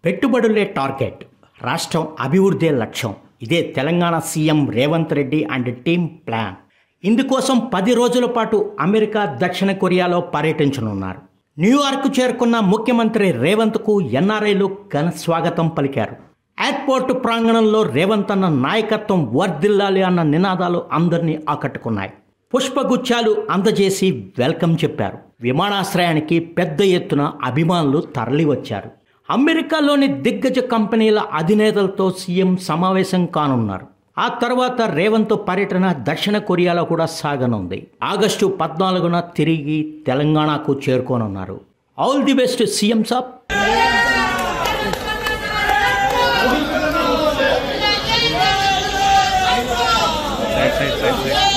పెట్టుబడులే target రాష్ట్రం అభివృద్ధే లక్ష్యం ఇదే Telangana CM Revanth Reddy and team plan ఇందుకోసం పది రోజుల పాటు అమెరికా దక్షిణ కొరియాలో పర్యటించనున్నారు న్యూయార్క్ చేరుకున్న ముఖ్యమంత్రి రేవంత్కు ఎన్ఆర్ఐలు ఘన స్వాగతం పలికారు ఎయిర్పోర్ట్ ప్రాంగణంలో రేవంత్ అన్న నాయకత్వం వర్ధిల్లాలి అన్న నినాదాలు అందరినీ ఆకట్టుకున్నాయి పుష్పగుచ్చాలు అందజేసి వెల్కమ్ చెప్పారు విమానాశ్రయానికి పెద్ద ఎత్తున అభిమానులు తరలివచ్చారు అమెరికాలోని దిగ్గజ కంపెనీల అధినేతలతో సీఎం సమావేశం కానున్నారు ఆ తర్వాత రేవంత్ పర్యటన దక్షిణ కొరియాలో కూడా సాగనుంది ఆగస్టు పద్నాలుగున తిరిగి తెలంగాణకు చేరుకోనున్నారు ఆల్ ది బెస్ట్ సీఎం సాబ్ Side, side, side, side.